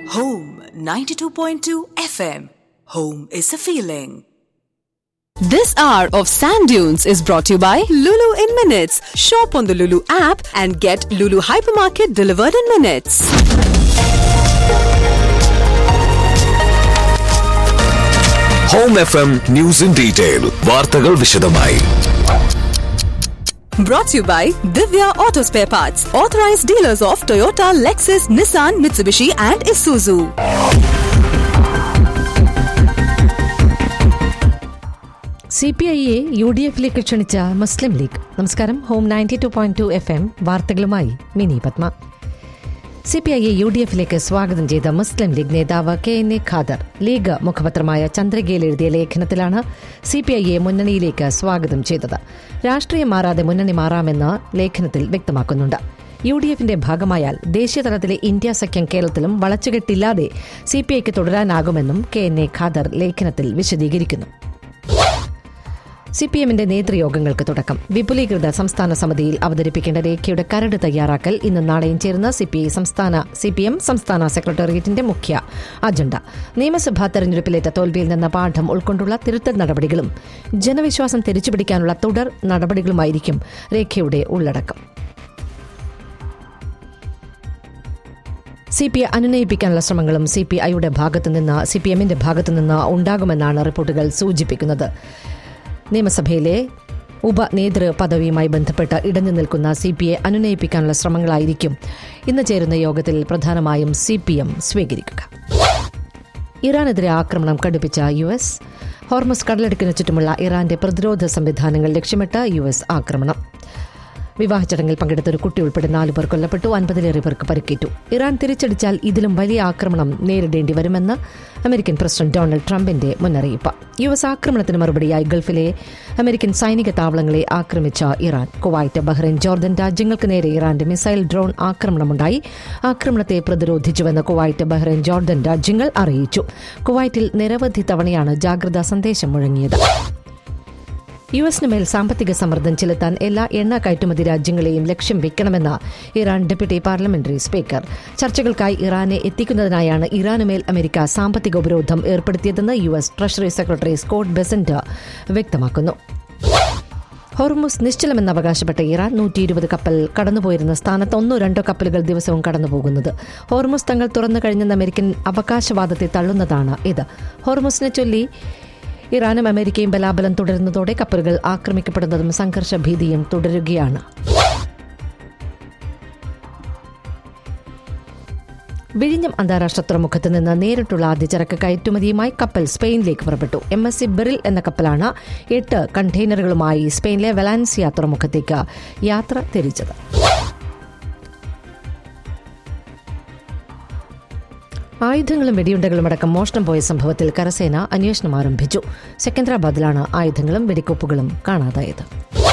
Home 92.2 FM. Home is a feeling. This hour of Sand Dunes is brought to you by Lulu in Minutes. Shop on the Lulu app and get Lulu Hypermarket delivered in minutes. Home F M news in detail വാർത്തകൾ വിശദമായി Brought to you by Divya Auto Spare Parts, authorized dealers of Toyota, Lexus, Nissan, Mitsubishi, and Isuzu. C P ഐയെ U D എഫിലേക്ക് ക്ഷണിച്ച മുസ്ലിം ലീഗ് നമസ്കാരം home ninety two point two F M വാർത്തകളുമായി Mini Padma C P ഐയെ U D എഫിലേക്ക് സ്വാഗതം ചെയ്ത മുസ്ലിം ലീഗ് നേതാവ് K N A Khader League മുഖപത്രമായ ചന്ദ്രകയിൽ എഴുതിയ ലേഖനത്തിലാണ് സി പി ഐയെ മുന്നണിയിലേക്ക് സ്വാഗതം ചെയ്തത് രാഷ്ട്രീയം മാറാതെ മുന്നണി മാറാമെന്ന് ലേഖനത്തിൽ വ്യക്തമാക്കുന്നുണ്ട് യു ഡി എഫിന്റെ ഭാഗമായാൽ ദേശീയതലത്തിലെ ഇന്ത്യ സഖ്യം കേരളത്തിലും വളച്ചുകെട്ടില്ലാതെ സി പി ഐക്ക് തുടരാനാകുമെന്നും കെ എൻ എ ഖാദർ ലേഖനത്തിൽ വിശദീകരിക്കുന്നു സി പി എമ്മിന്റെ നേതൃയോഗങ്ങൾക്ക് തുടക്കം വിപുലീകൃത സംസ്ഥാന സമിതിയിൽ അവതരിപ്പിക്കേണ്ട രേഖയുടെ കരട് തയ്യാറാക്കൽ ഇന്ന് നാളെയും ചേർന്ന സി പി ഐ സംസ്ഥാന സി പി എം സംസ്ഥാന സെക്രട്ടേറിയറ്റിന്റെ മുഖ്യ അജണ്ട നിയമസഭാ തെരഞ്ഞെടുപ്പിലേറ്റ തോൽവിയിൽ നിന്ന് പാഠം ഉൾക്കൊണ്ടുള്ള തിരുത്തൽ നടപടികളും ജനവിശ്വാസം തിരിച്ചുപിടിക്കാനുള്ള തുടർ നടപടികളുമായിരിക്കും രേഖയുടെ ഉള്ളടക്കം സി പി ഐ അനുനയിപ്പിക്കാനുള്ള ശ്രമങ്ങളും സി പി ഐയുടെ ഭാഗത്തുനിന്ന് സി പി എമ്മിന്റെ ഭാഗത്തുനിന്ന് ഉണ്ടാകുമെന്നാണ് റിപ്പോർട്ടുകൾ സൂചിപ്പിക്കുന്നത് നിയമസഭയിലെ ഉപനേതൃ പദവിയുമായി ബന്ധപ്പെട്ട് ഇടഞ്ഞു നിൽക്കുന്ന സി പി ഐ അനുനയിപ്പിക്കാനുള്ള ശ്രമങ്ങളായിരിക്കും ഇന്ന് ചേരുന്ന യോഗത്തിൽ പ്രധാനമായും സി പി എം സ്വീകരിക്കുക ഇറാനെതിരെ ആക്രമണം കടുപ്പിച്ച യു എസ് ഹോർമസ് കടലെടുക്കിന് ചുറ്റുമുള്ള ഇറാന്റെ പ്രതിരോധ സംവിധാനങ്ങൾ ലക്ഷ്യമിട്ട് യു എസ് ആക്രമണം വിവാഹ ചടങ്ങിൽ പങ്കെടുത്ത ഒരു കുട്ടി ഉൾപ്പെടെ നാലു പേർ കൊല്ലപ്പെട്ടു അൻപതിലേറെ പേർക്ക് പരിക്കേറ്റു ഇറാൻ തിരിച്ചടിച്ചാൽ ഇതിലും വലിയ ആക്രമണം നേരിടേണ്ടി വരുമെന്ന് അമേരിക്കൻ പ്രസിഡന്റ് ഡൊണാൾഡ് ട്രംപിന്റെ മുന്നറിയിപ്പ് യു എസ് ആക്രമണത്തിന് മറുപടിയായി ഗൾഫിലെ അമേരിക്കൻ സൈനിക താവളങ്ങളെ ആക്രമിച്ച ഇറാൻ കുവൈറ്റ് ബഹ്റൈൻ ജോർദൻ രാജ്യങ്ങൾക്ക് നേരെ ഇറാന്റെ മിസൈൽ ഡ്രോൺ ആക്രമണമുണ്ടായി ആക്രമണത്തെ പ്രതിരോധിച്ചുവെന്ന് കുവൈറ്റ് ബഹ്റൈൻ ജോർദൻ രാജ്യങ്ങൾ അറിയിച്ചു കുവൈറ്റിൽ നിരവധി തവണയാണ് ജാഗ്രതാ സന്ദേശം മുഴങ്ങിയത് യു എസിന് മേൽ സാമ്പത്തിക സമ്മർദ്ദം ചെലുത്താൻ എല്ലാ എണ്ണ കയറ്റുമതി രാജ്യങ്ങളെയും ലക്ഷ്യം വെക്കണമെന്ന് ഇറാൻ ഡെപ്യൂട്ടി പാർലമെന്ററി സ്പീക്കർ ചർച്ചകൾക്കായി ഇറാനെ എത്തിക്കുന്നതിനായാണ് ഇറാനുമേൽ അമേരിക്ക സാമ്പത്തിക ഉപരോധം ഏർപ്പെടുത്തിയതെന്ന് U S treasury secretary Scott Bessent വ്യക്തമാക്കുന്നു ഹോർമുസ് നിശ്ചലമെന്ന് അവകാശപ്പെട്ട ഇറാൻ നൂറ്റി ഇരുപത് കപ്പൽ കടന്നുപോയിരുന്ന സ്ഥാനത്ത് ഒന്നോ രണ്ടോ കപ്പലുകൾ ദിവസവും കടന്നുപോകുന്നത് ഹോർമുസ് തങ്ങൾ തുറന്നു കഴിഞ്ഞെന്ന അമേരിക്കൻ അവകാശവാദത്തെ തള്ളുന്നതാണ് ഇത് ഹോർമുസിനെ ചൊല്ലി ഇറാനും അമേരിക്കയും ബലാബലം തുടരുന്നതോടെ കപ്പലുകൾ ആക്രമിക്കപ്പെടുന്നതും സംഘർഷ ഭീതിയും തുടരുകയാണ് വിഴിഞ്ഞം അന്താരാഷ്ട്ര തുറമുഖത്ത് നിന്ന് നേരിട്ടുള്ള ആദ്യ ചരക്ക് കയറ്റുമതിയുമായി കപ്പൽ സ്പെയിനിലേക്ക് പുറപ്പെട്ടു എം എസ് സി ബെറിൽ എന്ന കപ്പലാണ് എട്ട് കണ്ടെയ്നറുകളുമായി സ്പെയിനിലെ വെലാൻസിയ തുറമുഖത്തേക്ക് യാത്ര തിരിച്ചത് ആയുധങ്ങളും വെടിയുണ്ടകളും അടക്കം മോഷണം പോയ സംഭവത്തിൽ കരസേന അന്വേഷണം ആരംഭിച്ചു സെക്കന്ദരാബാദിലാണ് ആയുധങ്ങളും വെടിക്കോപ്പുകളും കാണാതായത്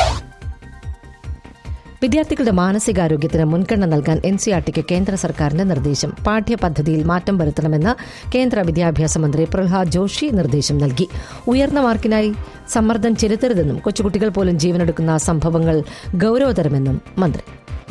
വിദ്യാർത്ഥികളുടെ മാനസികാരോഗ്യത്തിന് മുൻഗണന നൽകാൻ എൻ സി ആർ ടിക്ക് കേന്ദ്ര സർക്കാരിന്റെ നിർദ്ദേശം പാഠ്യപദ്ധതിയിൽ മാറ്റം വരുത്തണമെന്ന് കേന്ദ്ര വിദ്യാഭ്യാസ മന്ത്രി പ്രഹ്ലാദ് ജോഷി നിർദ്ദേശം നൽകി ഉയർന്ന മാർക്കിനായി സമ്മർദ്ദം ചെലുത്തരുതെന്നും കൊച്ചുകുട്ടികൾ പോലും ജീവനെടുക്കുന്ന സംഭവങ്ങൾ ഗൌരവതരമെന്നും മന്ത്രി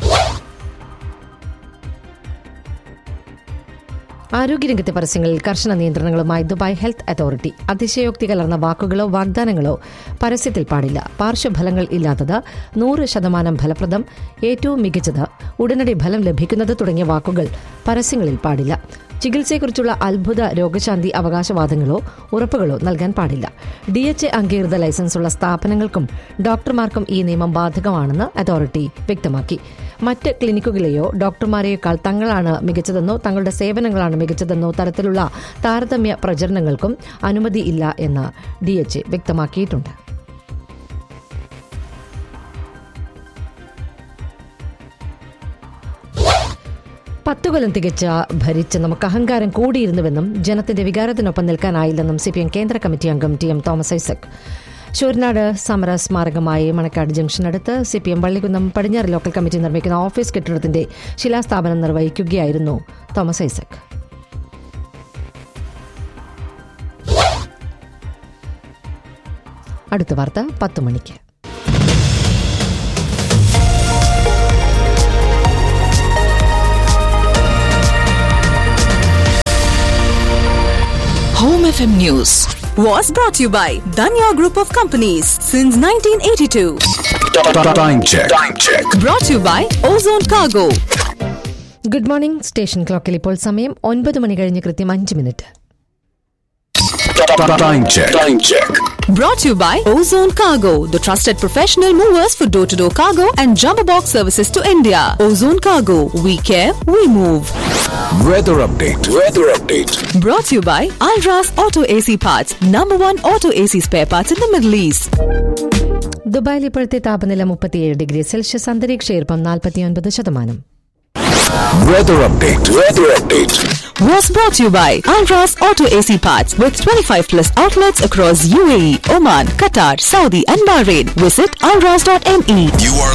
ആരോഗ്യരംഗത്തെ പരസ്യങ്ങളിൽ കർശന നിയന്ത്രണങ്ങളുമായി ദുബായ് ഹെൽത്ത് അതോറിറ്റി അതിശയോക്തി കലർന്ന വാക്കുകളോ വാഗ്ദാനങ്ങളോ പരസ്യത്തിൽ പാടില്ല പാർശ്വഫലങ്ങൾ ഇല്ലാത്തത് നൂറ് ശതമാനം ഫലപ്രദം ഏറ്റവും മികച്ചത് ഉടനടി ഫലം ലഭിക്കുന്നത് തുടങ്ങിയ വാക്കുകൾ പരസ്യങ്ങളിൽ പാടില്ല ചികിത്സയെക്കുറിച്ചുള്ള അത്ഭുത രോഗശാന്തി അവകാശവാദങ്ങളോ ഉറപ്പുകളോ നൽകാൻ പാടില്ല ഡി എച്ച് എ അംഗീകൃത ലൈസൻസുള്ള സ്ഥാപനങ്ങൾക്കും ഡോക്ടർമാർക്കും ഈ നിയമം ബാധകമാണെന്ന് അതോറിറ്റി വ്യക്തമാക്കി മറ്റ് ക്ലിനിക്കുകളെയോ ഡോക്ടർമാരെയേക്കാൾ തങ്ങളാണ് മികച്ചതെന്നോ തങ്ങളുടെ സേവനങ്ങളാണ് മികച്ചതെന്നോ തരത്തിലുള്ള താരതമ്യ പ്രചരണങ്ങൾക്കും അനുമതിയില്ല എന്ന് ഡി എച്ച് എ വ്യക്തമാക്കിയിട്ടുണ്ട് പത്തുകൊല്ലം തികച്ച ഭരിച്ച് നമുക്ക് അഹങ്കാരം കൂടിയിരുന്നുവെന്നും ജനത്തിന്റെ വികാരത്തിനൊപ്പം നിൽക്കാനായില്ലെന്നും സി പി എം കേന്ദ്ര കമ്മിറ്റി അംഗം T M Thomas Isaac Sooranad സമര സ്മാരകമായി മണക്കാട് ജംഗ്ഷനടുത്ത് സി പി എം പള്ളിക്കുന്നം പടിഞ്ഞാറ് ലോക്കൽ കമ്മിറ്റി നിർമ്മിക്കുന്ന ഓഫീസ് കെട്ടിടത്തിന്റെ ശിലാസ്ഥാപനം നിർവഹിക്കുകയായിരുന്നു തോമസ് ഐസക് അടുത്ത വാർത്ത പത്ത് മണിക്ക് FM News was brought to you by Danya Group of Companies since 1982. Time check. Time check. Brought to you by Ozone Cargo. Good morning station ക്ലോക്കിൽ ഇപ്പോൾ സമയം ഒൻപത് മണി കഴിഞ്ഞ് കൃത്യം അഞ്ച് minute Time check. Time check. Brought to you by Ozone Cargo, the trusted professional movers for door to door cargo and jumbo box services to India. Ozone Cargo, we care, we move. Weather update. Weather update. Brought to you by Alras Auto AC Parts, number one auto AC spare parts in the Middle East. ദുബായിൽ ഇപ്പോഴത്തെ താപനില മുപ്പത്തിയേഴ് degree Celsius അന്തരീക്ഷ ഈർപ്പം നാൽപ്പത്തിയൊൻപത് ശതമാനം Weather update. Weather update. Was brought to you by Alras Auto AC Parts with 25 plus outlets across UAE, Oman, Qatar, Saudi, and Bahrain. Visit alras.me. You are